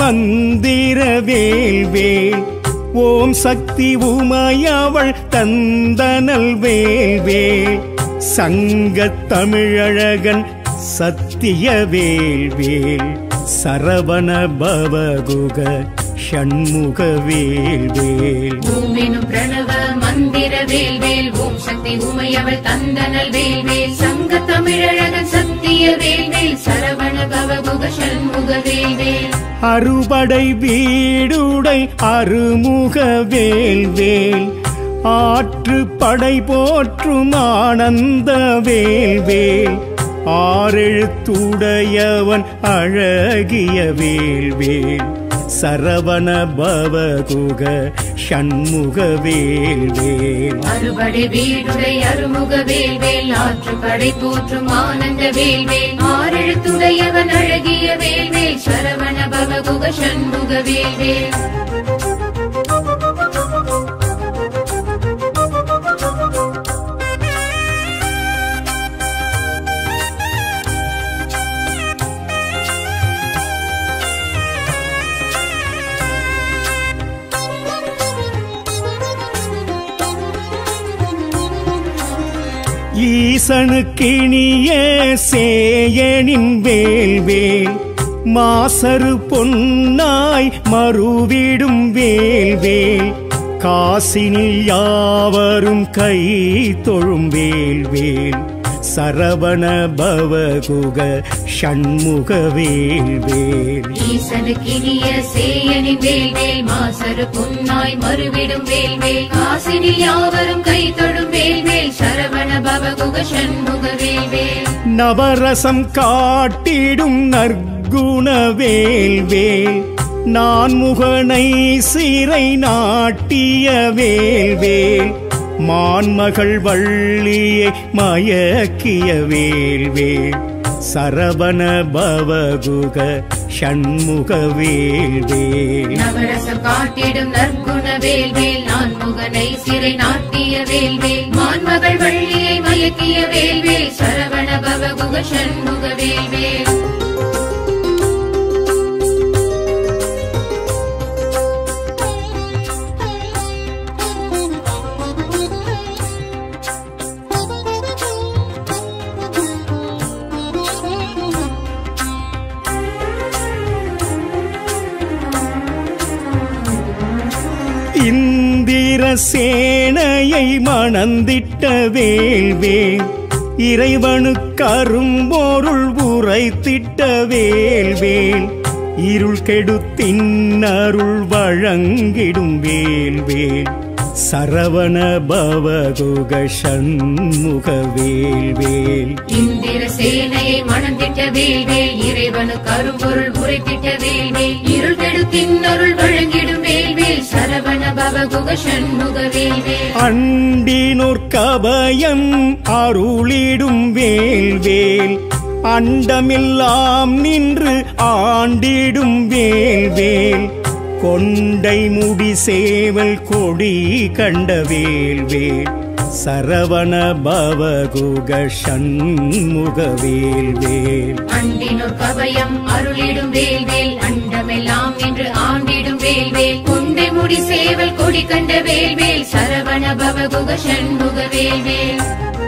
மந்திர வேல்வேல் ஓம் சக்தி உமையவள் தந்தனல் வேல்வேல் சங்கத் தமிழழகன் சத்திய வேல்வேல் சரவண பவகுக ஷண்முக வேல்வேல் ஓமெனும் பிரணவ மந்திர வேல்வேல் ஓம் சக்தி உமையவள் தந்தனல் வேல்வேல் சங்க தமிழழகன் சத்திய வேல்வேல் சரவண பவகுக சண்முக வேல்வேல் அறுபடை வீடுடை அருமுக வேல்வேல் ஆற்று படை போற்றும் ஆனந்த வேல்வேல் ஆறெழுத்துடையவன் அழகிய வேல்வேல் சரவண பவகுக ஷண்முக வேல்வேல் அறுபடை வீடுடை அருமுக வேல்வேல் ஆற்று படை போற்றும் ஆனந்த வேல்வேல் ஆறெழுத்துடையவன் அழகிய வேல்வேல் சரவண பவகுக சண்முக வேல்வேல் ஈசனுக்கிணிய சேயனின் வேல்வேல் மாசரு பொன்னாய் மறுவிடும் வேல்வேல் காசினில் யாவரும் கை தொழும் வேல்வேல் சரவண பவகுக ஷண்முக வேல்வேல் ஈசனுக்கினிய சேயனின் வேல்வேல் மாசரு புன்னாய் மறுவிடும் வேல்வேல் காசினில் யாவரும் கை தொடும் வேல்வேல் சரவண பவகுக சண்முக வேல்வேல் நவரசம் காட்டிடும் நற்குண வேல்வேல் நான் முகனை சிறை நாட்டிய வேல்வேல் மான்மகள் வள்ளியை மயக்கிய வேல்வேல் சரவண பவகுக ஷண்முக வேல்வேல் நவரசம் காட்டிடும் நற்குண வேல்வேல் நான் முகனை சிறை நாட்டிய வேல்வேல் மான்மகள் வள்ளியை மயக்கிய வேல்வேல் சரவண பவகுக சண்முக வேல்வேல் இந்திர சேனையை மணந்திட்ட வேல்வேல் இறைவனுக்கு அரும்பொருள் உரைத்திட்ட வேல்வேல் இருள் கெடுத்தின் அருள் வழங்கிடும் வேல்வேல் சரவண பவகுக சண்முக வேல்வேல் இந்திர சேனையை மணந்திட்ட வேல்வேல் இறைவனு கரும்பொருள் உரைத்திட்ட வேல்வேல் இருள் கெடுத்தின் அருள் வழங்கிடும் வேல்வேல் சரவண பவகுக சண்முக வேல்வேல் அண்டினோர் கபயம் அருளிடும் வேல்வேல் அண்டமெல்லாம் நின்று ஆண்டிடும் வேல்வேல் கொண்டை முடி சேவல் கொடி கண்ட வேல்வேல் சரவண பவகுக சண்முக வேல்வேல் அண்டினோர் கவயம் அருளிடும் வேல்வேல் அண்டமெல்லாம் என்று ஆண்டிடும் வேல்வேல் குண்டை முடி சேவல் கொடி கண்ட வேல்வேல் சரவண பவகுக சண்முக வேல்வேல்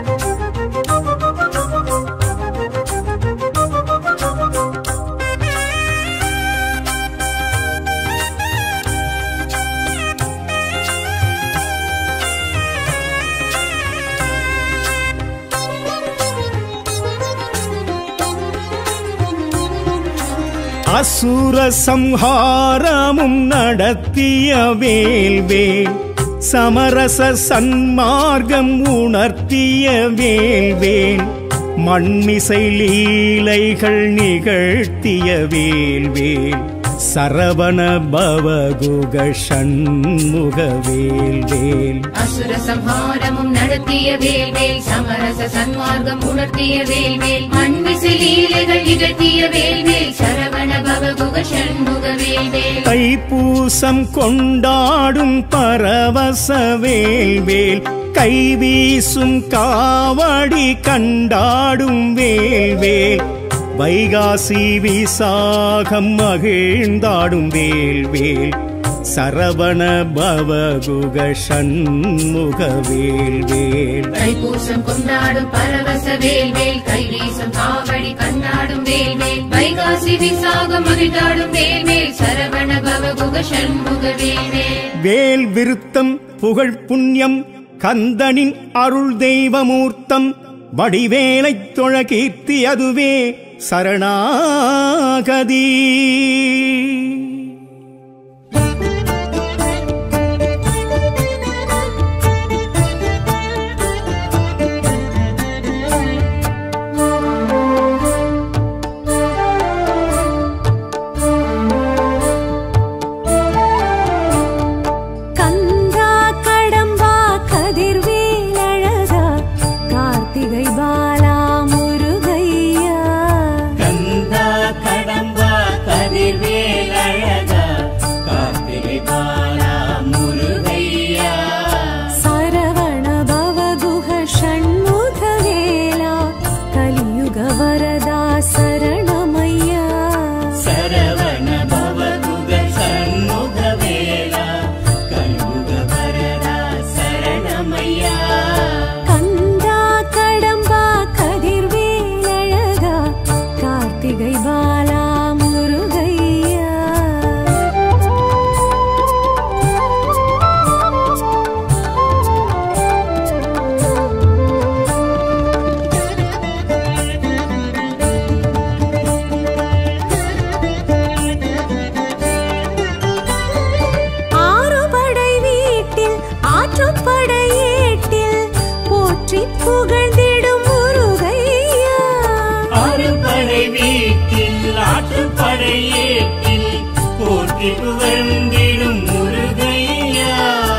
அசுர சம்ஹாரமும் நடத்திய வேல்வேல் சமரச சன்மார்க்கம் உணர்த்திய வேல்வேல் மண்மிசை லீலைகள் நிகழ்த்திய வேல்வேல் சரவண பவகுக சண்முக வேல்வேல் அசுர சம்ஹாரமும் நடத்திய வேல்வேல் சமரச சன்மார்க்கம் உணர்த்திய வேல்வேல் மண்மிசை லீலைகள் நிகழ்த்திய வேல்வேல் சரவண பவகுக சண்முக வேல்வேல் தைப்பூசம் கொண்டாடும் பரவச வேல்வேல் கைவீசும் காவடி கண்டாடும் வேல்வேல் வைகாசி விசாகம் மகிழ்ந்தாடும் வேல் வேல் சரவண பவகுக சண்முக வேல் வேல் தைப்பூசம் கொண்டாடும் பரவச வேல்வேல் கைவீசம் காவடி கண்ணாடும் வேல்வேல் வைகாசி விசாகம் மகிழ்ந்தாடும் வேல்வேல் சரவண பவகுக சண்முக வேல்வேல் வேல் விருத்தம் புகழ் புண்ணியம் கந்தனின் அருள் தெய்வமூர்த்தம் வடிவேலைத் தொழ கீர்த்தி அதுவே சரணாகதி கந்தா கடம்பா கதிர்வேலழகா கார்த்திகை பாலா முருகையா கந்தா கடம்பா கதிர்வேல் அழகா கார்த்திகை பாலா முருகையா சரவண பவகுஹ ஷண்முக வேலா கலியுக வரதா சரணமையா சரவண பவகுக சண்முக வேலா கல்முக வரதா சரணமையா கந்தா கடம்பா கதிர்வேலழகா கார்த்திகை பாலா முருகையா ஆறுபடை வீட்டில் ஆற்றுப்படை ஏட்டில் போற்றி புகழ்ந்திடும் முருகையா அறுபடை வீட்டில் ஆற்றுப்படை ஏற்றில் போற்றி புகழ்ந்திடும் முருகையா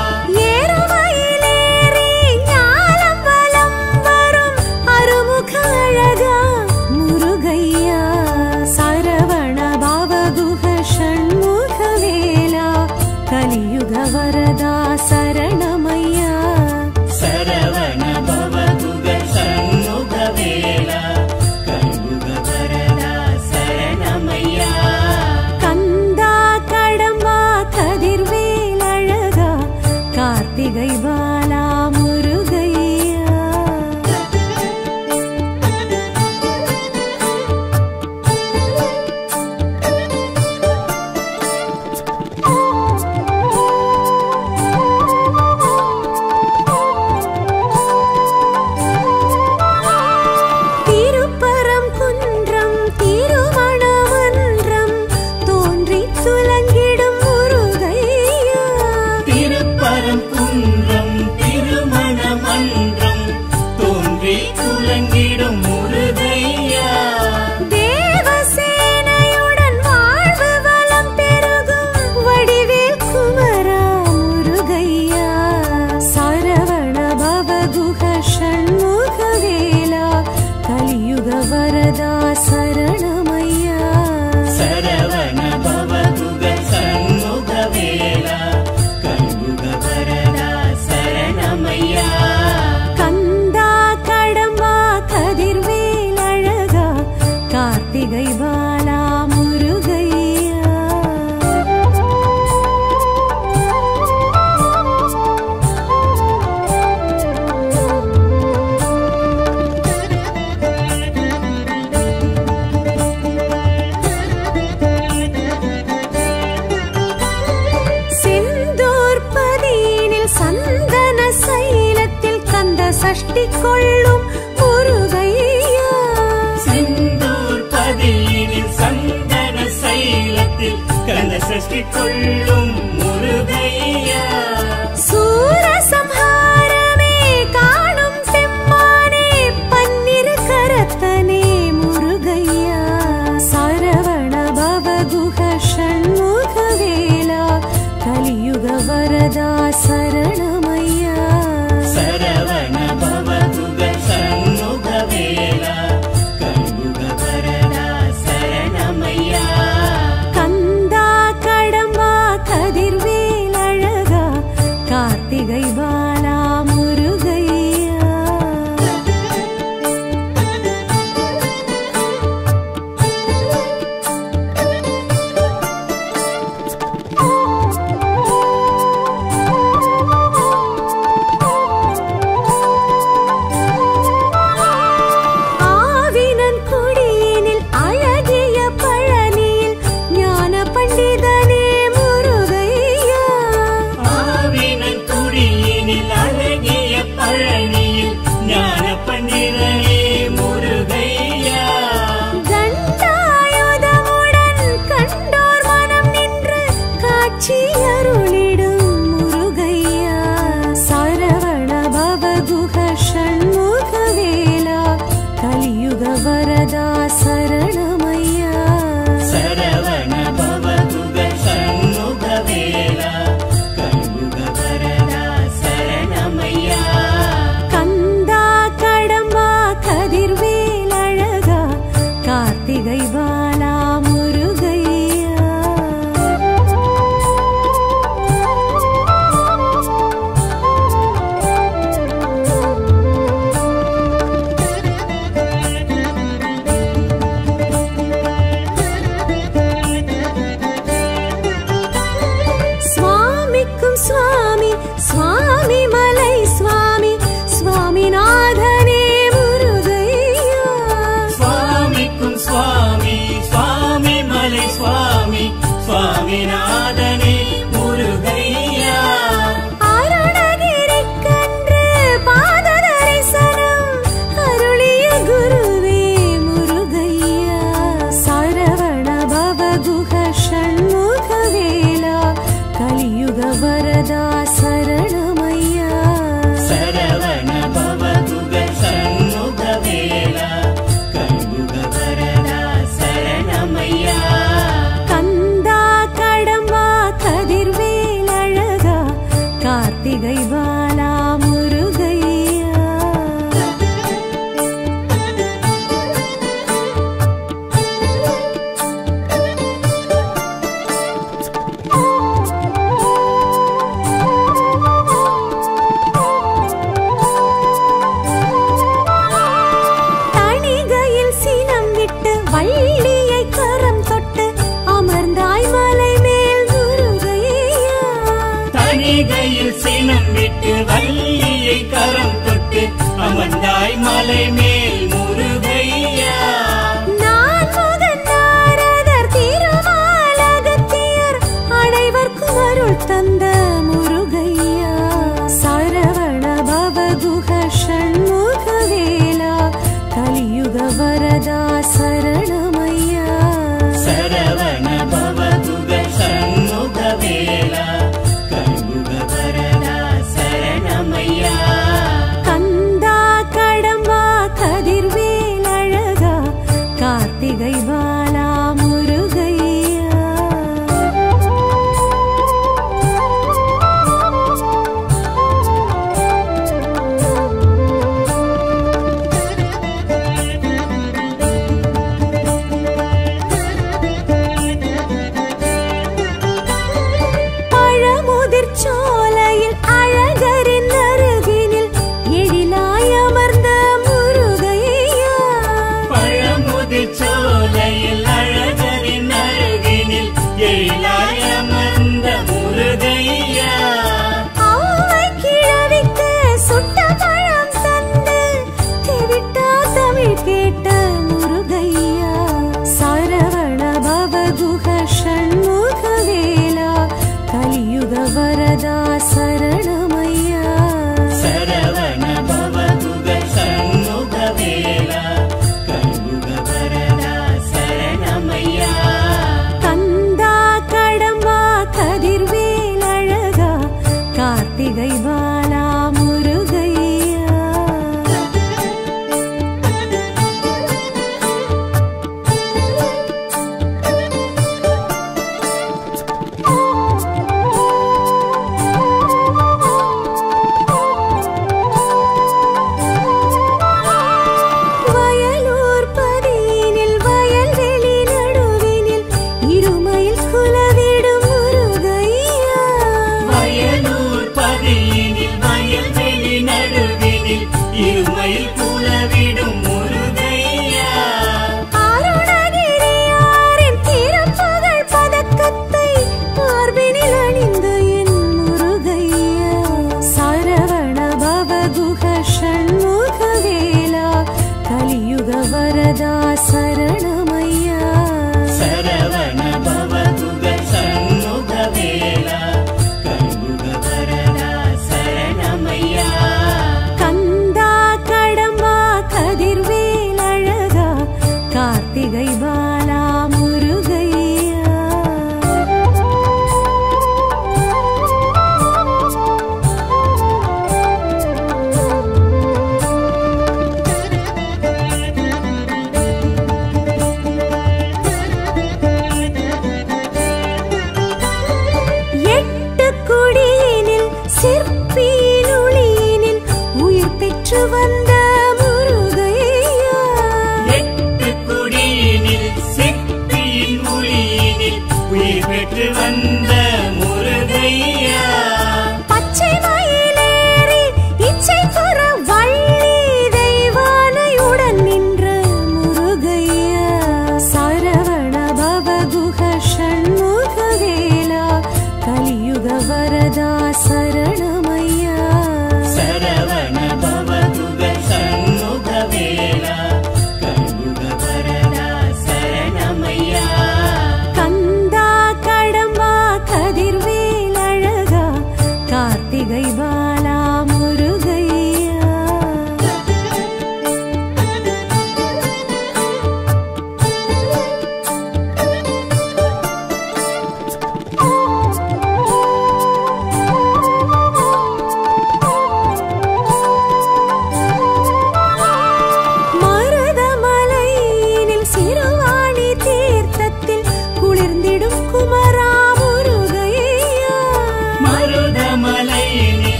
ஏறுமயிலேறி ஞானம் வலம் வரும் அருமுக அழகா முருகையா சரவண பாவகுக ஷண்முக வேலா கலியுக வரதா சரணமையா சரவண பவகுக சண்முக வேலா கல்முக வரதா சரணமையா கந்தா கடம்பா கதிர்வேல் அழகா கார்த்திகை பாலா முருகையா திருப்பரம் குன்றம் திருமணமன்றம் தோன்றி துலங்கிடும் முருகையா திருப்பரம் குன்றம் திருமண மன்றம் தோன்றி துலங்கிடும் முருகையா தேவசேனையுடன் வாழ்வு வளம் பெருகும் வடிவேல் குமரா முருகையா சரவண பவகுக ஷண்முக வேலா கலியுக வரதா சரணமையா சரவண பவகுக சண்முக வேலா கல்முக வரதா சரணமையா கந்தா கடம்பா கதிர்வேல் அழகா கார்த்திகை பாலா முருகையா செந்தூர் பதியினில் சந்தன சைலத்தில் கந்த சஷ்டி கொள்ளும் முருகையா செந்தூர் பதியினில் சந்தன சைலத்தில் கந்த சஷ்டி கொள்ளும் முருகையா சூரசம்ஹாரமே காணும் செம்மானே பன்னிரு கரத்தனே முருகையா சரவண பவகுக ஷண்முக வேலா கலியுக வரதா சரணமையா சரவண பவகுக சண்முக வேலா கல்முக வரதா சரணமையா கந்தா கடம்பா கதிர் பவகுக ஷண்முகவேலா கலியுக வரதா சரணமையா சரவண பவகுக சண்முக வேலா கண்புக வரதா சரணமையா கந்தா கடம்பா கதிர்வேல் அழகா கார்த்திகை பாலா முருகையா சுவாமிக்கும் சுவாமி சுவாமி மலை சுவாமி சுவாமிநாதனே முருகையா சுவாமிக்கும் சுவாமி சுவாமி மலை சுவாமி சுவாமிநாதனே முருகையா அருணகிரிக்கன்று பாத தரிசனம் அருளிய குருவே முருகையா சரவண பவகுக ஷண்முகவேலா கலியுக வரதா சரணமையா சரவண பவகுக சண்முக வேலா கண்புக வரதா சரணமையா கந்தா கடம்பா கதிர்வேல் அழகா கார்த்திகை பாலா முருகையா தணிகையில் சினம் விட்டு வள்ளியை கரம் தொட்டு அமர்ந்தாய் மலை மேல் முருகையா தனிகையில் சினம் விட்டு வள்ளியை கரம் தொட்டு அமர்ந்தாய் மலை மேல் முருகையா நான் முகன் நாரதர் திருமாலகத்தியர் அனைவர்க்கும் அருள் தந்த முருகையா சரவண பவகுக ஷண்முகவேலா கலியுக வரதா சரணமையா சரவண பவகுக சண்முக வேலா கண்புக வரதா சரணமையா கந்தா கடம்பா கதிர்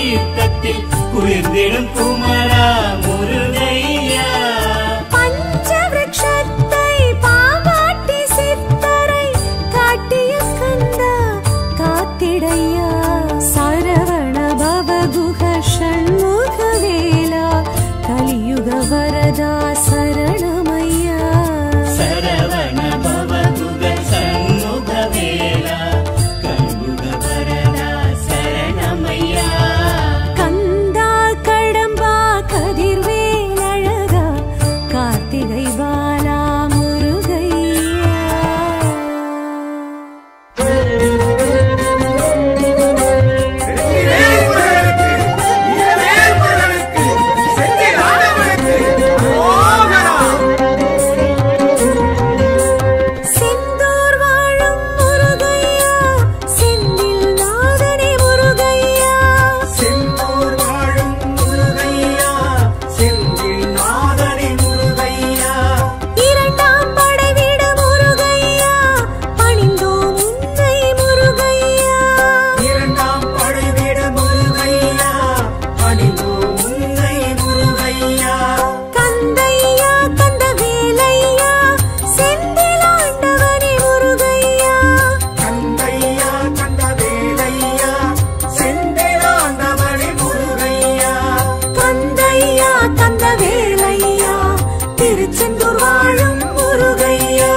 தீர்த்தத்தில் குளிர்ந்திடும் குமரா முருகையா பஞ்சவிருட்சத்தை பாவாட்டி சித்தரை காட்டிய கந்தா காத்திடையா சரவண பவகுக ஷண்முகவேலா கலியுக வரதா சரணமையா சரவண பவகுக சண்முக வேலா கண்புக வரதா சரணமையா கந்தா கடம்பா கதிர்வேல் அழகா கார்த்திகை பாலா முருகையா செந்தூர் வாழும் முருகையா செந்தில் நாதனே முருகையா செந்தூர் வாழும் முருகையா செந்தில் நாதனி முருகையா இரண்டாம் படைவிட முருகையா பணிந்தோம் உன்னை முருகையா இரண்டாம் படைவிட முருகையா பணிந்தோ உன்னை முருகையா கந்தையா கந்த வேலையா செந்தில் ஆண்டவனே முருகையா கந்தையா கந்த வேலையா செந்திலாண்டவனி முருகையா கந்தையா கந்த வேலையா திருச்செந்தூர் வாழும் முருகையா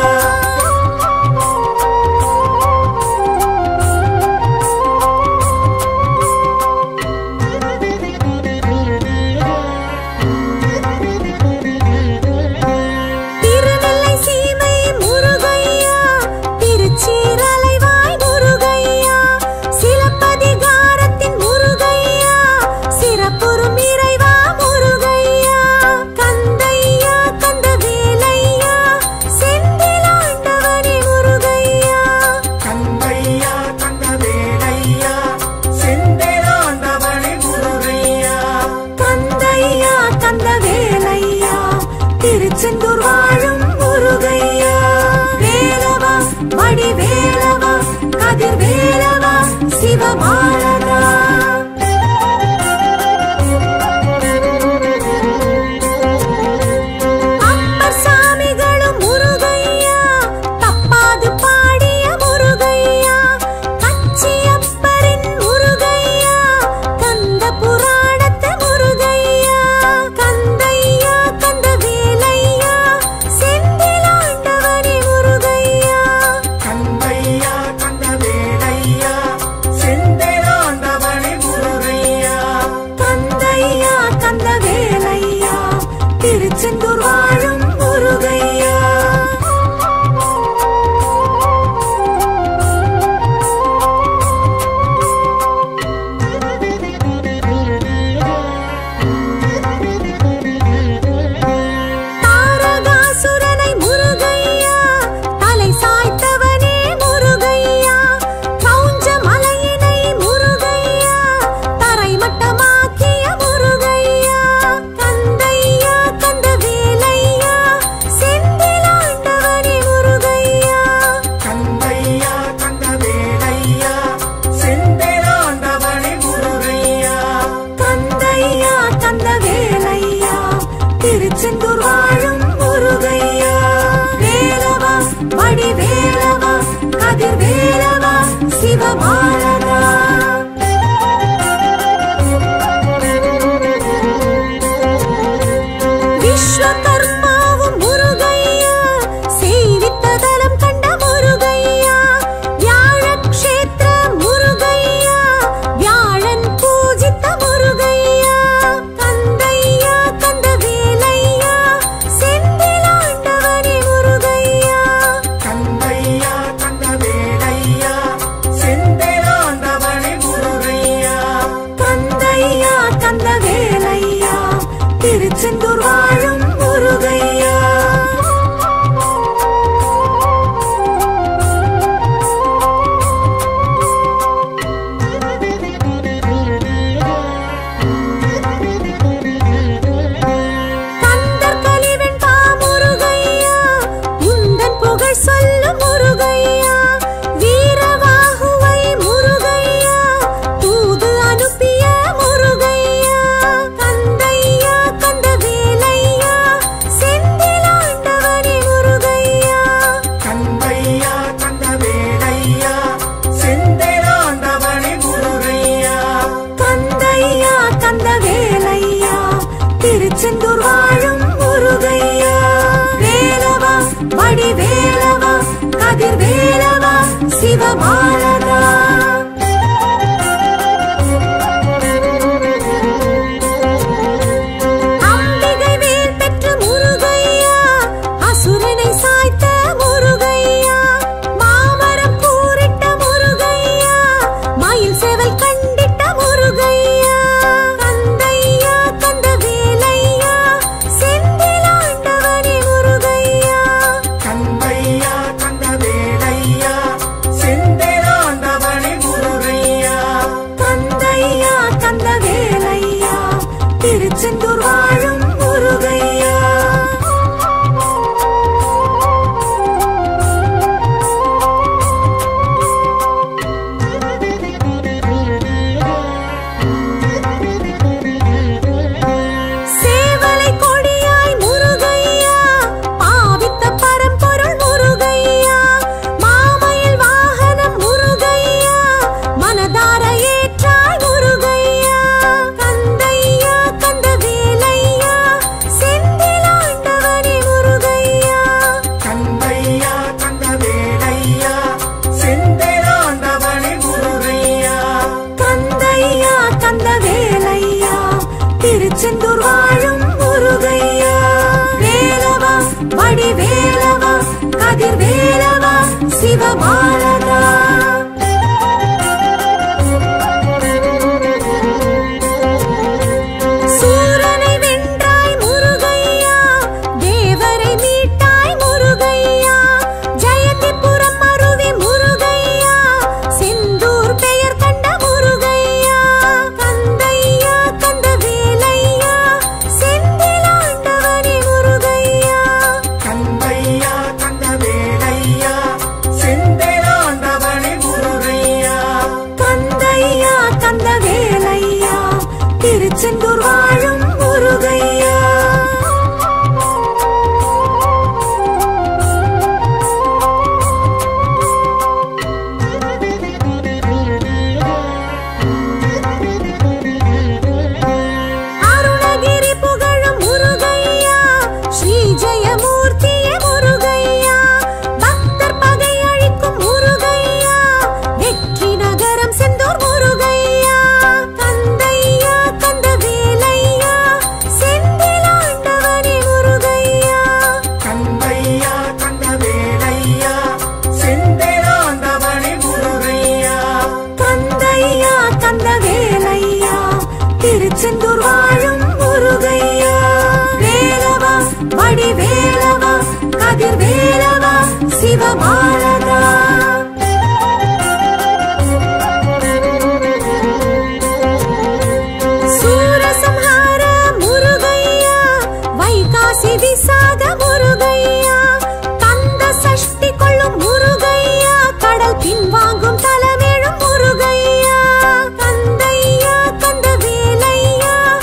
திருநெல்லை சீமை முருகையா திருச்சீரலைவாய் முருகையா சிலப்பதிகாரத்தின் முருகையா சிறப்புறும் இறைவா முருகையா கந்தையா கந்த வேலையா செந்திலாண்டவனே முருகையா கந்தையா கந்த வேலையா செந்திலாண்டவனி முருகையா கந்தையா கந்த வேலையா திருச்செந்தூர் வாழும் முருகையா வேலவா மடி வேலவா கதிர் வேலவா சிவமாலதா அப்பர் சாமிகளும் முருகையா தப்பாது பாடிய முருகையா கச்சியப்பரின் முருகையா கந்த புராணத்து முருகையா கந்தையா கந்த வேலையா செந்திலாண்டவனே முருகையா கந்தையா கந்த வேலையா செந்திலாண்டவனி முருகையா கந்தையா கந்த வேலையா திருச்செந்தூர் வாழும் முருகையா தாரகாசுரனை முருகையா தலை சாய்த்தவனே முருகையா கவுஞ்ச மலையினை முருகையா தரைமட்டமாக்கிய முருகையா கந்தையா கந்த வேலையா செந்திலாண்டவனே முருகையா கந்தையா கந்த வேலையா செந்திலாண்டவனி முருகையா கந்தையா கந்த வேலையா திருச்செந்தூர் வாழும் முருகையா வேலவா மடி வேலவா கதிர் வேலவா சிவமாலதா விஸ்வகர்மாவும் முருகையா செய்வித்ததலம் கண்ட முருகையா வியாழக்ஷேத்திர முருகையா வியாழன் பூஜித்த முருகையா கந்தையா கந்த வேலையா செந்திலாண்டவனே முருகையா கந்தையா கந்த வேலையா செந்திலாண்டவனி முருகையா கந்தையா கந்த வேலையா திருச்செந்தூர் வாழும் முருகையா கந்தர் கலிவன் பா முருகையா உந்தன் புகழ் சொல்லும் முருகையா வீரவாகுவை முருகையா தூது அனுப்பிய முருகையா திருச்செந்தூர் வாழும் முருகையா சேவலை கொடியாய் முருகையா பாவித்த பரம்பொருள் முருகையா மாமயில் வாகனம் முருகையா மனதார ஏற்றாய் முருகையா கந்தையா கந்த வேலையா செந்திலாண்டவனே முருகையா கந்தையா கந்த வேலையா செந்திலாண்டவனே முருகையா கந்தையா கந்த வேலையா திருச்செந்தூர் வாழும் முருகையா வேலவா வடி வேலவா கதிர் வேலவா சிவபாலகா சூரனை வென்றாய் முருகையா தேவரை மீட்டாய் முருகையா ஜெயந்திபுரம் அருவி முருகையா செந்தூர் பெயர் கண்ட முருகையா கந்தையா கந்த வேலையா செந்திலாண்டவனே முருகையா கந்தையா கந்த வேலையா செந்திலாண்டவனே முருகையா கந்தையா கந்த வேலையா திருச்செந்தூர் வாழும் முருகையா அருணகிரி புகழும் முருகையா ஸ்ரீ ஜெயமூர்த்தியே முருகையா பக்தர் பகை அழிக்கும் முருகையா வெற்றி நகரம் செந்தூர் முருகையா கந்தையா கந்த வேலையா செந்திலாண்டவனே முருகையா கந்தையா கந்த வேலையா செந்திலாண்டவனே முருகையா கந்தையா கந்த வேலையா திருச்செந்தூர் வாழும் முருகையா வேலவா வடி வேலவா கதிர் வேலவா சிவபாலகா சூரசம்ஹார முருகையா வைகாசி விசாக முருகையா கந்த சஷ்டி கொள்ளும் முருகையா கடல் பின்வாங்கும் தலமேழும் முருகையா கந்தையா கந்த வேலையா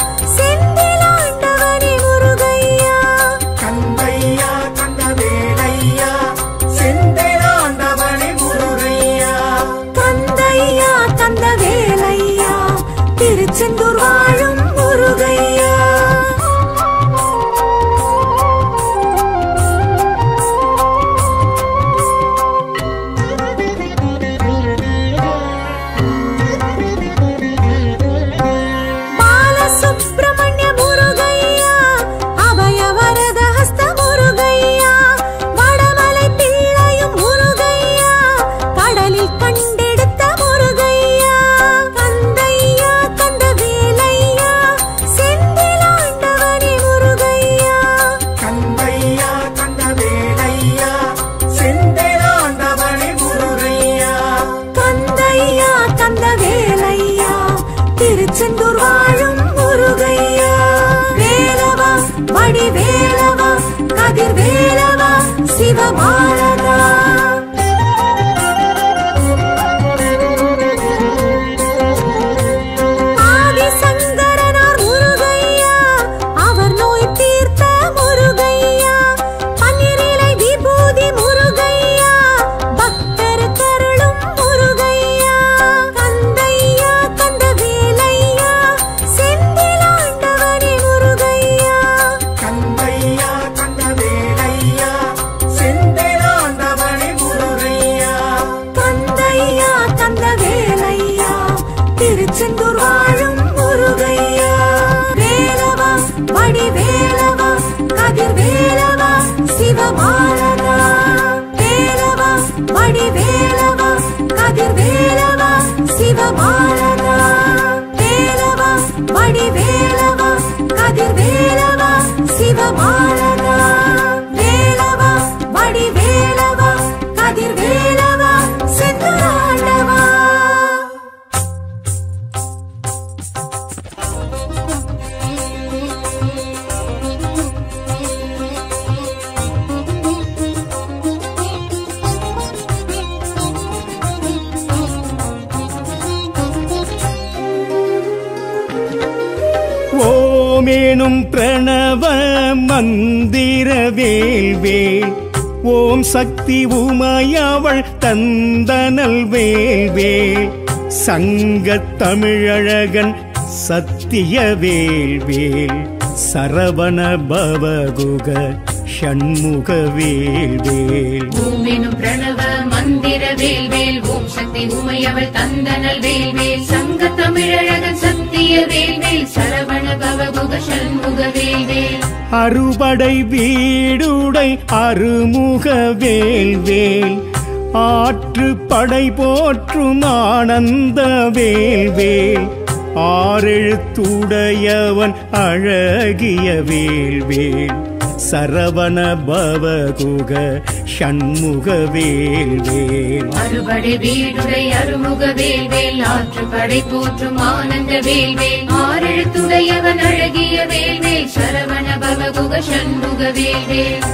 வேணும் பிரணவ மந்திர வேல்வேல் ஓம் சக்தி உமையவள் தந்தனல் வேல்வேல் சங்கத் தமிழழகன் சத்திய வேல்வேல் சரவண பவகுக ஷண்முக வேல்வேல் ஓமெனும் பிரணவ மந்திர வேல்வேல் ஓம் சக்தி உமையவள் தந்தனல் வேல்வேல் சங்க தமிழழகன் சத்திய வேல்வேல் சரவண பவகுக சண்முக வேல்வேல் அறுபடை வீடுடை அருமுக வேல்வேல் ஆற்று படை போற்றும் ஆனந்த வேல்வேல் ஆறெழுத்துடையவன் அழகிய வேல்வேல் சரவண பவகுக ஷண்முக வேல்வேல் அறுபடை வீடுடை அருமுக வேல்வேல் ஆற்று படை போற்றும் ஆனந்த வேல்வேல் ஆறெழுத்துடையவன் அழகிய வேல்வேல் சரவண பவகுக சண்முக வேல்வேல்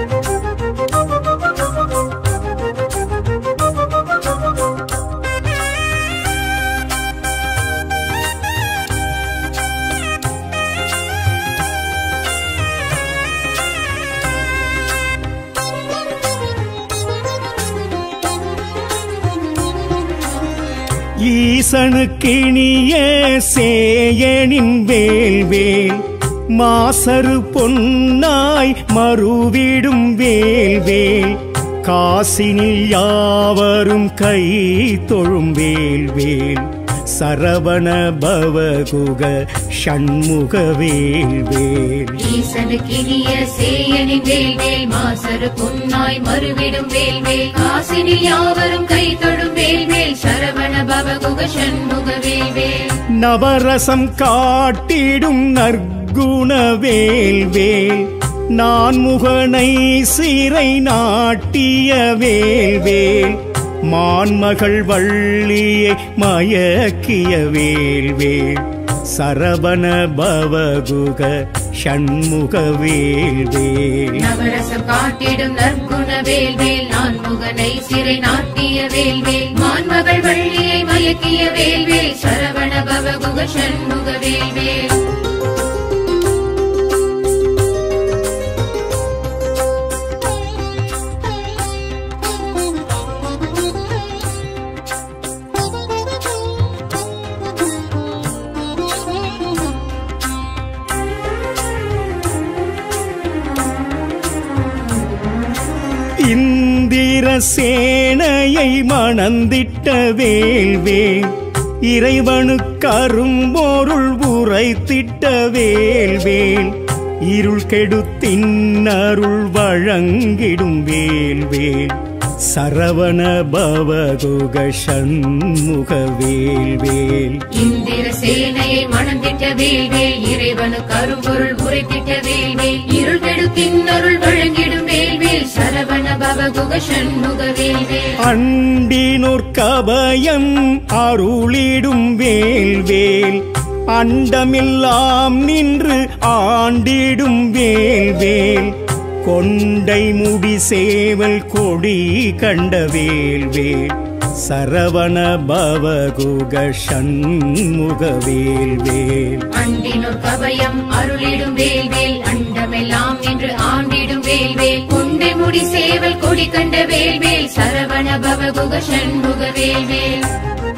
ஈசனுக்கிணிய சேயனின் வேல்வேல் மாசரு பொன்னாய் மறுவிடும் வேல்வேல் காசினில் யாவரும் கை தொழும் வேல்வேல் சரவண பவகுக ஷண்முக வேல்வேல் ஈசனுக்கினிய சேயனின் வேல்வேல் மாசரு பொன்னாய் மறுவிடும் வேல்வேல் காசினில் யாவரும் கை தொடும் வேல்வேல் சரவண பவகுக சண்முக வேல்வேல் நவரசம் காட்டிடும் நற்குண வேல்வேல் நான் முகனை சிறை நாட்டிய வேல்வேல் மான்மகள் வள்ளியை மயக்கிய வேல்வேல் சரவண பவகுக ஷண்முக வேல்வேல் நவரசம் காட்டிடும் நற்குண வேல்வேல் நான் முகனை சிறை நாட்டிய வேல்வேல் மான்மகள் வள்ளியை மயக்கிய வேல்வேல் சரவண பவகுக சண்முக வேல்வேல் இந்திர சேனையை மணந்திட்ட வேல்வேல் இறைவனுக்கு அரும்பொருள் உரைத்திட்ட வேல்வேல் இருள் கெடுத்தின் அருள் வழங்கிடும் வேல்வேல் சரவண பவகுக சண்முக வேல்வேல் இந்திர சேனையை மணந்திட்ட வேல்வேல் இறைவனு கரும்பொருள் உரைத்திட்ட வேல்வேல் இருள் கெடுத்தின் அருள் வழங்கிடும் வேல்வேல் சரவண பவகுக சண்முக வேல்வேல் அண்டினோர் கபயம் அருளிடும் வேல்வேல் அண்டமெல்லாம் நின்று ஆண்டிடும் வேல்வேல் கொண்டை முடி சேவல் கொடி கண்ட வேல்வேல் சரவண பவகுக சண்முக வேல்வேல் அண்டினோர் கவயம் அருளிடும் வேல்வேல் அண்டமெல்லாம் என்று ஆண்டிடும் வேல்வேல் கொண்டை முடி சேவல் கொடி கண்ட வேல்வேல் சரவண பவகுக சண்முக வேல்வேல்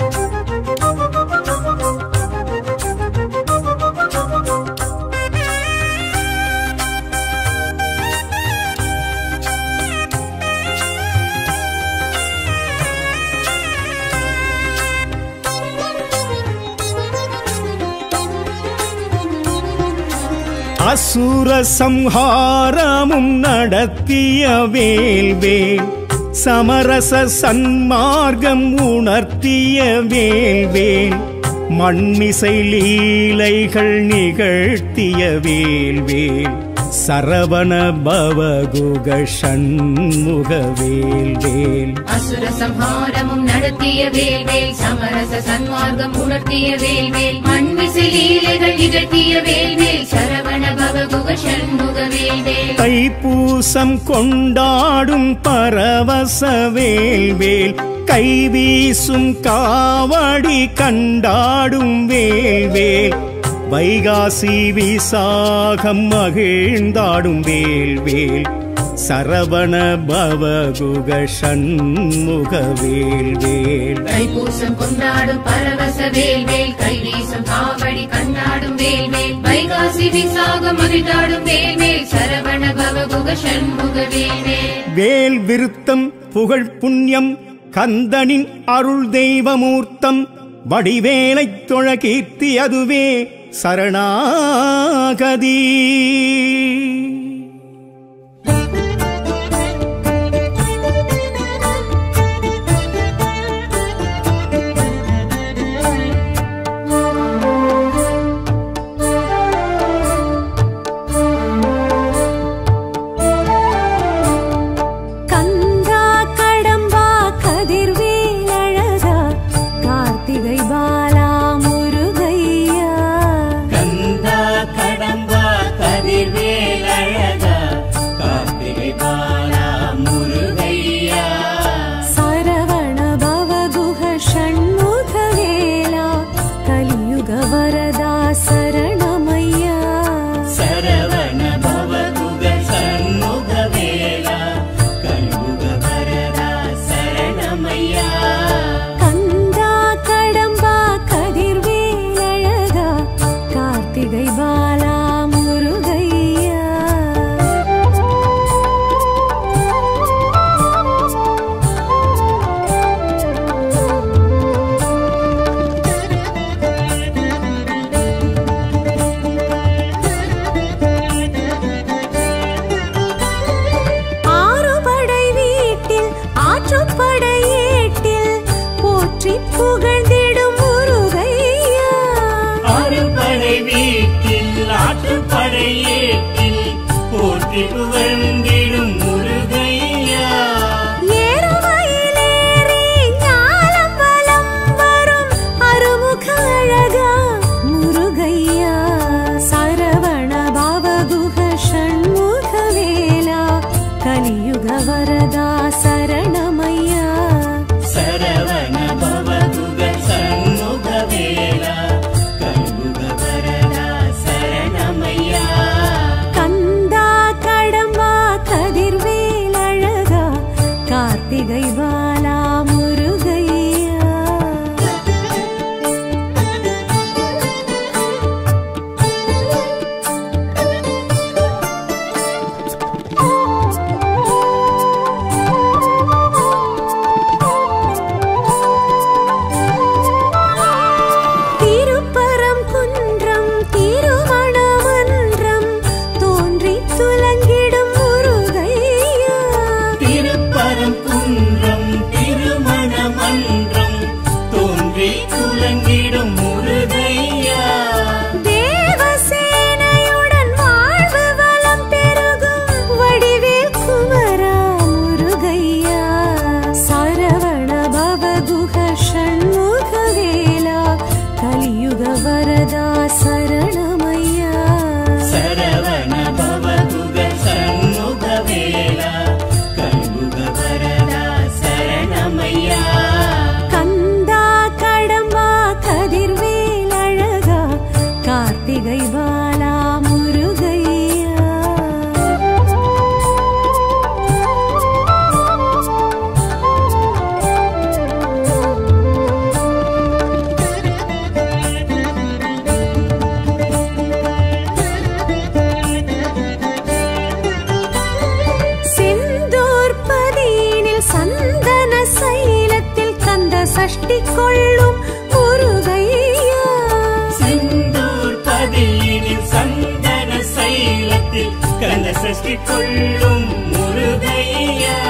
அசுர சம்ஹாரமும் நடத்திய வேல்வேல் சமரச சன்மார்க்கம் உணர்த்திய வேல்வேல் மண்மிசை லீலைகள் நிகழ்த்திய வேல்வேல் சரவண பவகுக சண்முக வேல்வேல் அசுர சம்ஹாரமும் நடத்திய வேல்வேல் சமரச சன்மார்க்கம் உணர்த்திய வேல்வேல் மண்மிசை லீலைகள் நிகழ்த்திய வேல்வேல் சரவண பவகுக சண்முக வேல்வேல் தைப்பூசம் கொண்டாடும் பரவச வேல்வேல் கைவீசும் காவடி கண்டாடும் வேல்வேல் வைகாசி விசாகம் மகிழ்ந்தாடும் வேல் வேல் சரவண பவகுக சண்முக வேல் வேல் தைப்பூசம் கொண்டாடும் பரவச வேல்வேல் கைவீசும் காவடி கண்ணாடும் வேல்வேல் வைகாசி விசாகம் மகிழ்ந்தாடும் வேல்வேல் சரவண பவகுக சண்முக வேல்வேல் வேல் விருத்தம் புகழ் புண்ணியம் கந்தனின் அருள் தெய்வமூர்த்தம் வடிவேலைத் தொழ கீர்த்தி அதுவே சரணாகதி கந்தா கடம்பா கதிர்வேல் அழகா கார்த்திகை பாலா முருகையா கந்தா கடம்பா கதிர்வேல் அழகா கார்த்திகை பாலா முருகையா சரவண பவகுஹ ஷண்முக வேலா கலியுக வரதா சரணமையா சரவண பவகுக சண்முக வேலா கல்முக வரதா சரணமையா கந்தா கடம்பா கதிர்வேல் அழகா கார்த்திகை பாலா முருகையா ஆறுபடை வீட்டில் ஆற்றுப்படை ஏட்டில் போற்றி புகழ்ந்திடும் முருகையா அறுபடை வீட்டில் ஆற்றுப்படை ஏற்றில் போற்றி புகழ்ந்திடும் முருகையா ஏறுமயிலேறி ஞாலம் வலம் வரும் அருமுக அழகா முருகையா சரவண பவகுஹ ஷண்முக வேலா கலியுக வரதா சரணமையா சரவண பவகுக சண்முக வேலா கல்முக வரதா சரணமையா கந்தா கடம்பா கதிர்வேல் அழகா கார்த்திகை பாலா முருகையா திருப்பரம் குன்றம் திருமணமன்றம் தோன்றி துலங்கிடும் முருகையா திருப்பரம் குன்றம் திருமண மன்றம் தோன்றி துலங்கிடும் முருகையா தேவசேனையுடன் வாழ்வு வளம் பெருகும் வடிவேல் குமரா முருகையா சரவண பவகுஹ ஷண்முக வேலா கலியுக வரதா சரணமையா சரவண பவகுக சண்முக வேலா கல்முக வரதா சரணமையா கந்தா கடம்பா கதிர்வேல் அழகா கார்த்திகை பாலா முருகையா செந்தூர் பதியினில் சந்தன சைலத்தில் கந்த சஷ்டி கொள்ளும் முருகையா செந்தூர் பதியினில் சந்தன சைலத்தில் கந்த சஷ்டி கொள்ளும் முருகையா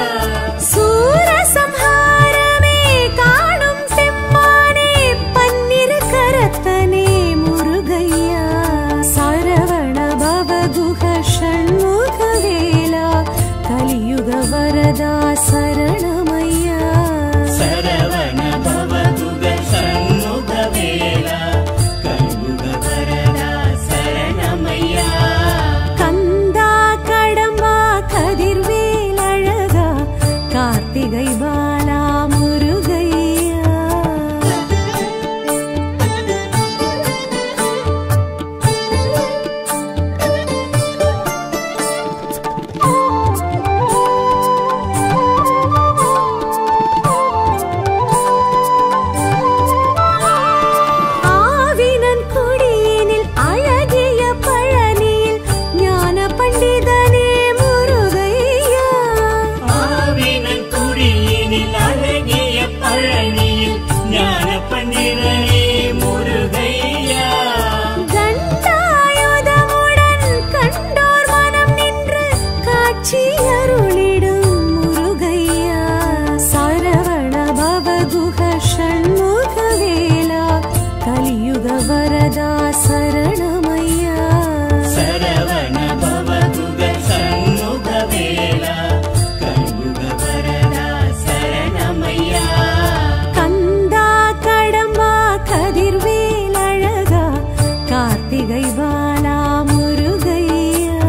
சூரசம்ஹாரமே காணும் பெம்மானே பன்னிரு கரத்தனே முருகையா சரவண பவகுஹ ஷண்முக வேலா கலியுக வரதா சரணமையா சரவண பவகுக சண்முக வேலா கல்முக வரதா சரணமையா கந்தா கடம்பா கதிர் வரதா சரணமையா சரவண பவகுக சண்முக வேலா கண்புக வரதா சரணமையா கந்தா கடம்பா கதிர்வேல் அழகா கார்த்திகை பாலா முருகையா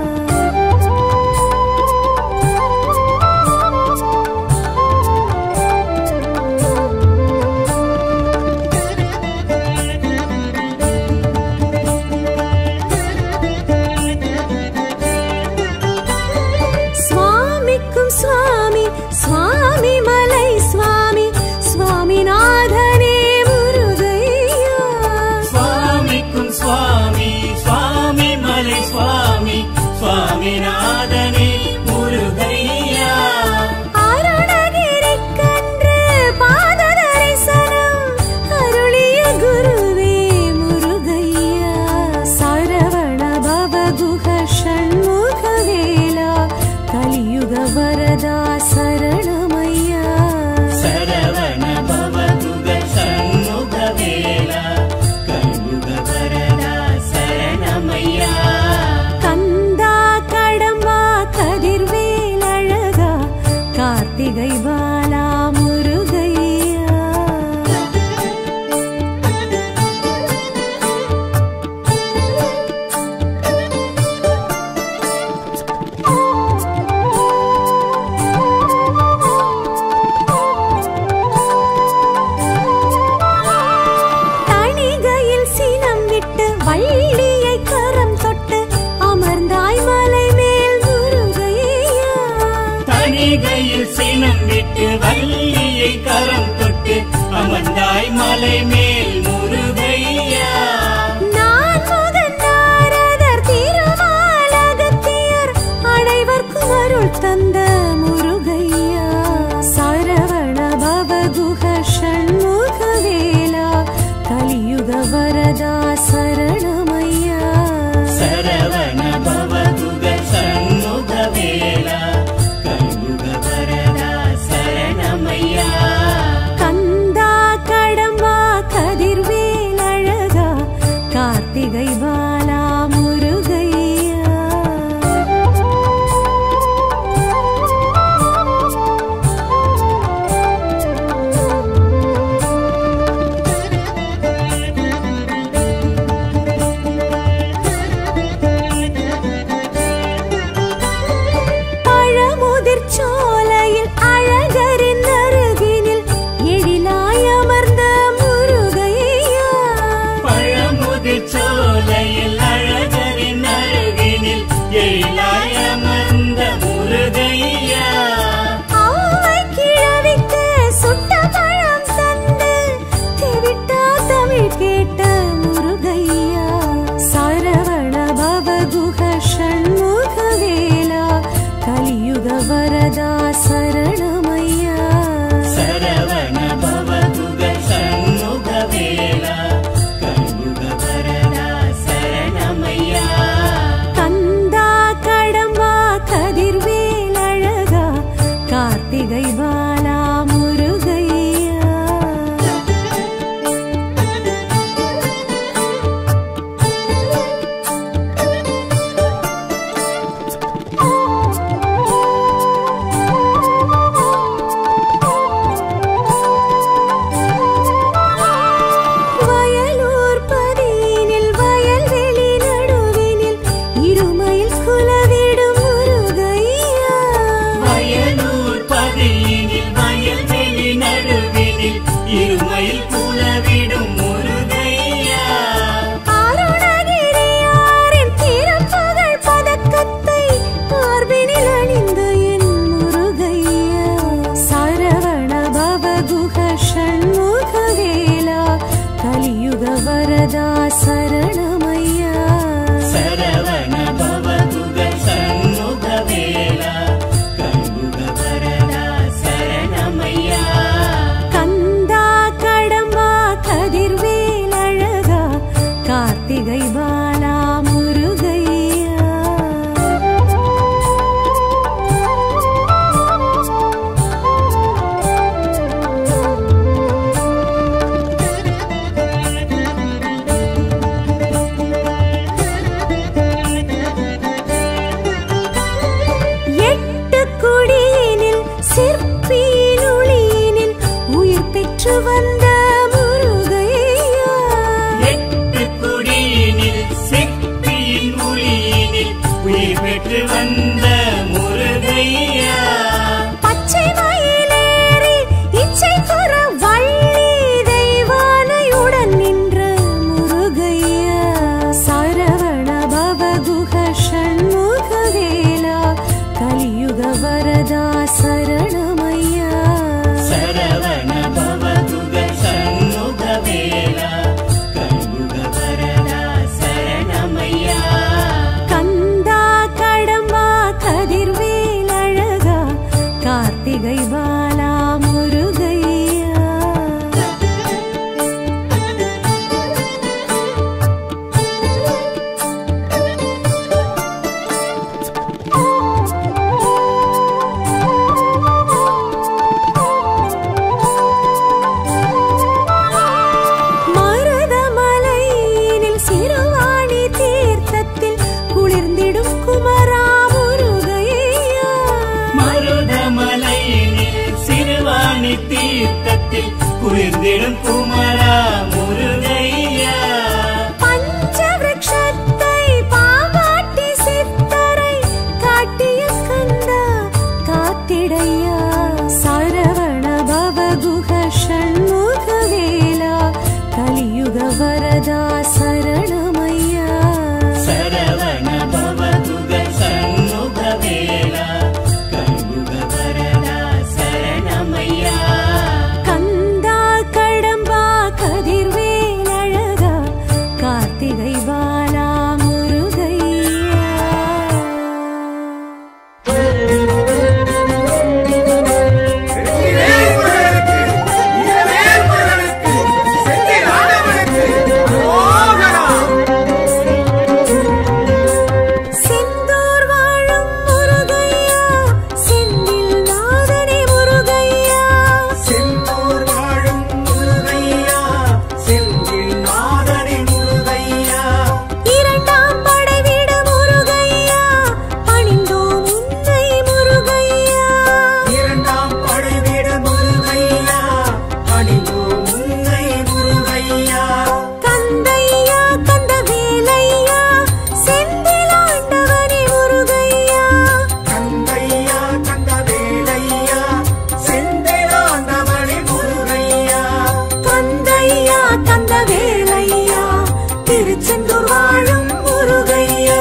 சுவாமிக்கும் சுவாமி சுவாமி மலை சுவாமி சுவாமிநாதனே முருகையா சுவாமிக்கும் சுவாமி சுவாமி மலை சுவாமி சுவாமிநாதனே முருகையா அருணகிரிக்கன்று பாத தரிசனம் அருளிய குருவே முருகையா சரவண பவகுக ஷண்முக வேலா கலியுக வரதா சரணமையா சரவண பவகுக சண்முக வேலா கண்புக வரதா சரணமையா கந்தா கடம்பா கதிர்வேல் அழகா கார்த்திகை பாலா முருகையா தணிகையில் சினம் விட்டு வள்ளியை கரம் தொட்டு அமர்ந்தாய் மலை மேல் முருகையா தணிகையில் சினம் விட்டு வள்ளியை கரம் தொட்டு அமர்ந்தாய் மலை மேல் முருகையா நான் முகன் நாரதர் திருமாலகத்தியர் அனைவர்க்கும் அருள் தந்த முருகையா சரவண பவகுக ஷண்முக வேலா கலியுக வரதா சரணமையா சரவண பவகுக சண்முக வேலா கண்புக வரதா சரணமையா கந்தா கடம்பா கதிர்வேல் அழகா கார்த்திகை பாலா முருகையா பழமுதிர் சோலையில் அழகரின் அருகினில் எழிலாய் அமர்ந்த முருகையா பழமுதிர் சோலையில் அழகரின் அருகினில் எழிலாய் அமர்ந்த முருகையா அவ்வை கிழவிக்கு சுட்ட பழம் தந்து தெவிட்டா தமிழ் கேட்ட முருகையா சரவண பவகுக ஷண்முக வேலா கலியுக வரதா சரணமையா சரவண பவகுக சண்முக வேலா கண்புக வரதா சரணமையா கந்தா கடம்பா கதிர்வேல் அழகா கார்த்திகை பாலா முருகையா சிற்பியின் ஒளியினில் உயிர் பெற்று வந்த முருகையா பச்சை மயிலேறி இச்சை குற வள்ளி தெய்வானையுடன் நின்ற முருகையா சரவண பவகுக ஷண்முகவேலா கலியுக வரதா சரணமையா சரவண பவதுக சண்முக வேலா கண்முக வரதா சரணமையா கந்தா கடம்பா கதிர்வேல் அழகா கார்த்திகை பாலா முருகையா மருதமலையினில் சிறுவாணி தீர்த்தத்தில் குளிர்ந்திடும் குமரா முருகையா மருதமலையினில் சிறுவாணி தீர்த்தத்தில் குளிர்ந்திடும் குமரா முருகையா பஞ்சவிருட்சத்தை பாவாட்டி சித்தரை காட்டிய கந்தா காத்திடையா சரவண பவகுக ஷண்முகவேலா கலியுக வரதா சரணமையா சரவண பவதுக சண்முக வேலா கண்முக வரதா சரணமையா கந்தா கடம்பா கதிர்வேல் அழகா கார்த்திகை பாலா முருகையா வேல்முருகனுக்கு, வீரவேல்முருகனுக்கு, செந்தில் ஆண்டவனுக்கு, அரோகரா. செந்தூர் வாழும் முருகையா செந்தில் நாதனே முருகையா செந்தூர் வாழும் முருகையா, செந்தில் நாதனே முருகையா. இரண்டாம் படை வீடு முருகையா பணிந்தோம் உன்னை முருகையா இரண்டாம் படைவீடு முருகையா, அணிந்தோம் உன்னை முருகையா. கந்தையா கந்த வேலையா செந்தில் ஆண்டவனே முருகையா கந்தையா கந்தவேலையா, செந்திலாண்டவனே முருகையா. கந்தையா கந்த வேலையா திருச்செந்தூர் வாழும் முருகையா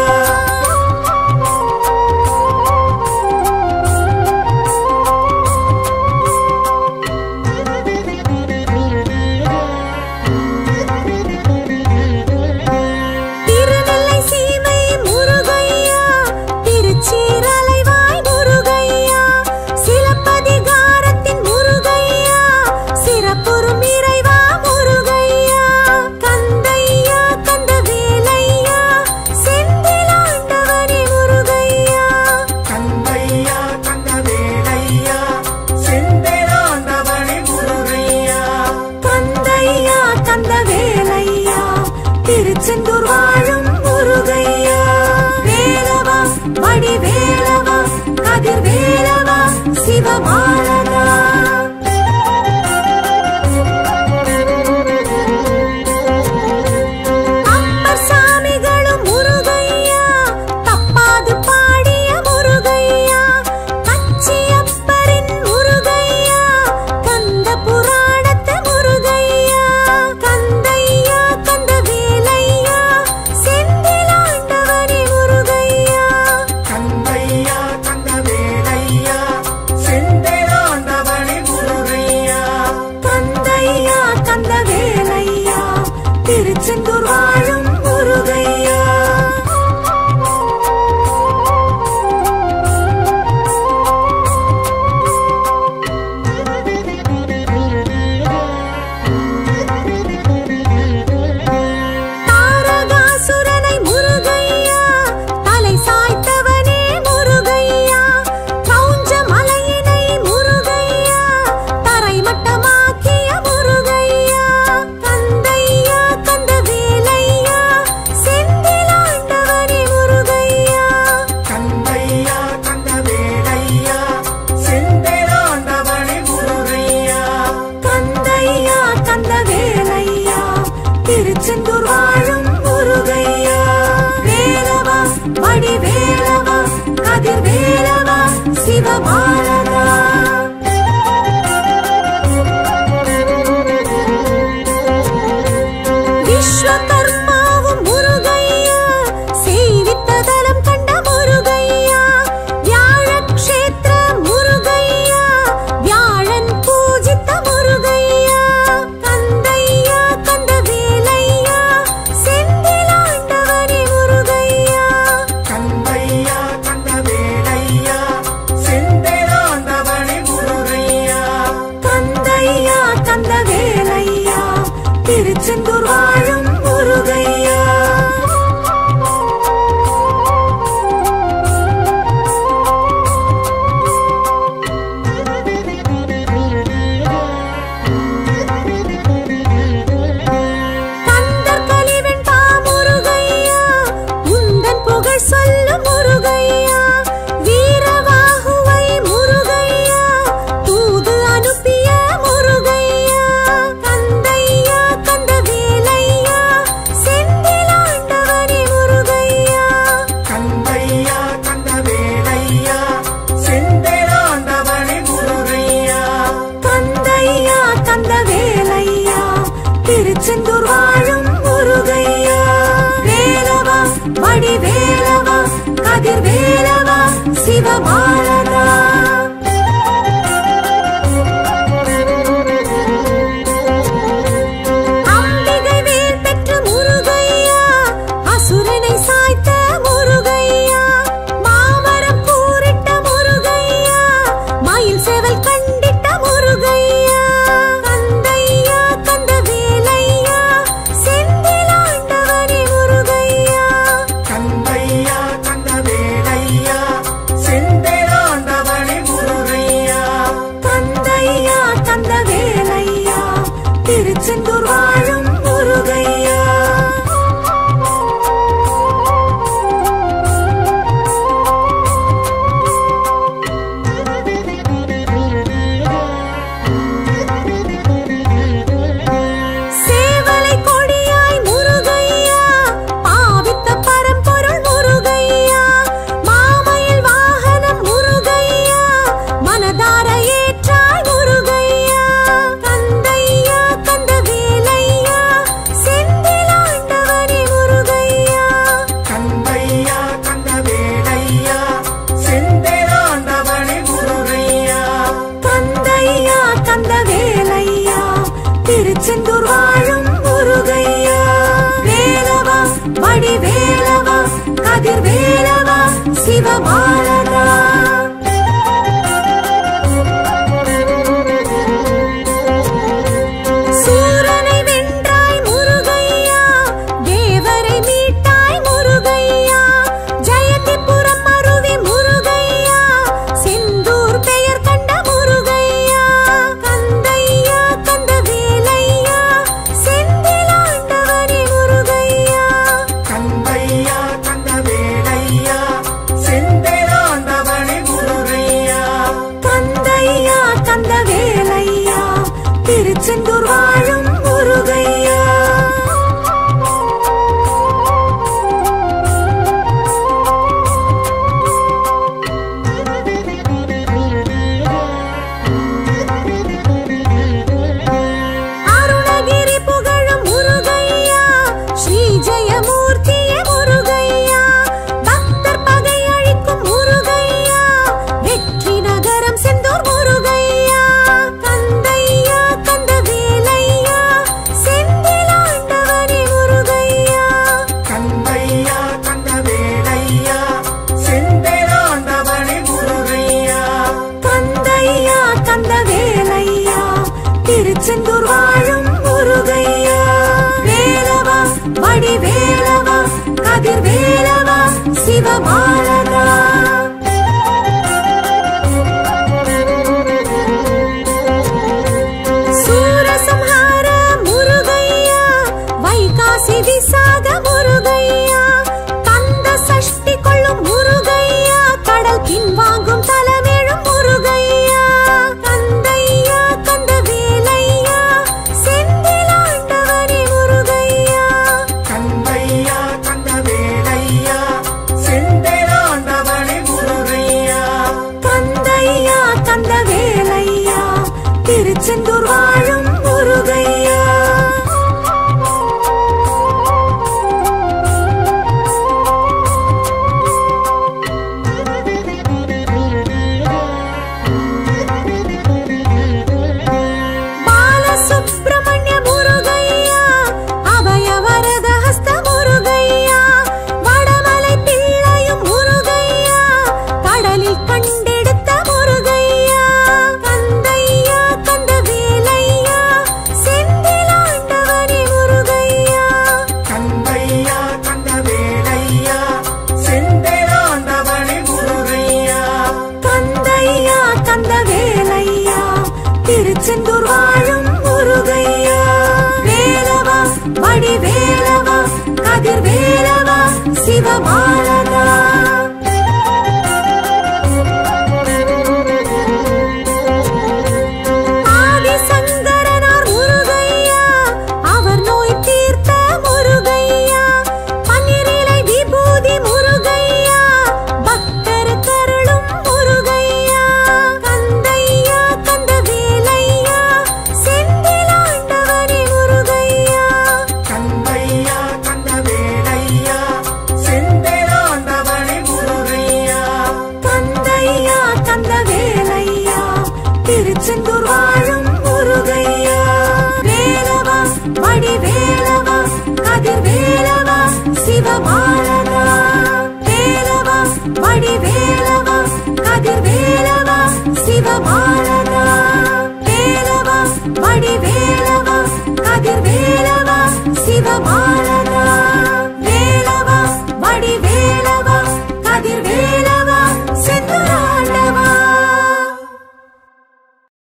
திருநெல்லை சீமை முருகையா திருச்சீரலைவாய் முருகையா சிலப்பதிகாரத்தின் முருகையா சிறப்புறும் இறைவா முருகையா கந்தையா கந்த வேலையா செந்திலாண்டவனே முருகையா கந்தையா கந்தவேலையா, செந்திலாண்டவனே முருகையா. கந்தையா கந்த வேலையா திருச்செந்தூர் வாழும் முருகையா வேலவா வடி வேலவா கதிர் வேலவா சிவபாலகா அப்பர் சாமிகளும் முருகையா தப்பாது பாடிய முருகையா கச்சியப்பரின் முருகையா கந்த புராணத்து முருகையா கந்தையா கந்த வேலையா செந்திலாண்டவனே முருகையா கந்தையா கந்தவேலையா, செந்திலாண்டவனே வடிவேலவா கதிர்வேலவா சிவபாலகா அம்பிகை வேல் பெற்ற முருகையா அசுரனை சாய்த்த முருகையா மாமரம் கூறிட்ட முருகையா மயில் சேவல் கண்டிட்ட முருகையா கந்தையா கந்த வேலையா செந்திலாண்டவனே முருகையா கந்தையா கந்தவேலையா செந்திலாண்டவனே முருகையா கந்தையா கந்த வேலையா திருச்செந்தூர் வாழும் முருகையா சேவலை கொடியாய் முருகையா பாவித்த பரம்பொருள் முருகையா மாமயில் வாகனம் முருகையா மனதார ஏற்றாய் முருகையா கந்தையா கந்த வேலையா செந்திலாண்டவனே முருகையா கந்தையா கந்தவேலையா செந்திலாண்டவனே முருகையா கந்தையா கந்த வேலையா திருச்செந்தூர் வாழும் முருகையா வேலவா வடிவேலவா கதிர்வேலவா சிவபாலகா சூரனை வென்றாய் முருகையா தேவரை மீட்டாய் முருகையா ஜெயந்திபுரம் அருவி முருகையா செந்தூர் பெயர் கண்ட முருகையா கந்தையா கந்த வேலையா செந்திலாண்டவனே முருகையா கந்தையா கந்தவேலையா செந்திலாண்டவனே முருகையா கந்தையா கந்த வேலையா திருச்செந்தூர் வாழும் முருகையா அருணகிரி புகழும் முருகையா ஸ்ரீ ஜெயமூர்த்தியே முருகையா பக்தர் பகை அழிக்கும் முருகையா வெற்றி நகரம் செந்தூர் முருகையா கந்தையா கந்த வேலையா செந்திலாண்டவனே முருகையா கந்தையா கந்தவேலையா செந்திலாண்டவனே முருகையா கந்தையா கந்த வேலையா திருச்செந்தூர் வாழும் முருகையா வேலவா வடிவேலவா கதிர்வேலவா சிவபாலகா சூரசம்ஹார முருகையா வைகாசி விசாக முருகையா கந்த சஷ்டி கொள்ளும் முருகையா கடல் பின்வாங்கும் தலமேழும் முருகையா கந்தையா கந்த வேலையா செந்திலாண்டவனே முருகையா கந்தையா கந்தவேலையா செந்திலாண்டவனே முருகையா கந்தையா கந்த வேலையா திருச்செந்தூர் வாழும் முருகையா பாலசுப்ரமணிய முருகையா அபயவரத ஹஸ்த முருகையா வடமலை பிள்ளையும் முருகையா கடலில் கண்டெடுத்த முருகையா கந்தையா கந்த வேலையா செந்திலாண்டவனே முருகையா கந்தையா கந்தவேலையா செந்திலாண்டவனே முருகையா கந்தையா கந்த வேலையா திருச்செந்தூர் வாழும் முருகையா வேலவா வடிவேலவா கதிர்வேலவா சிவபாலகா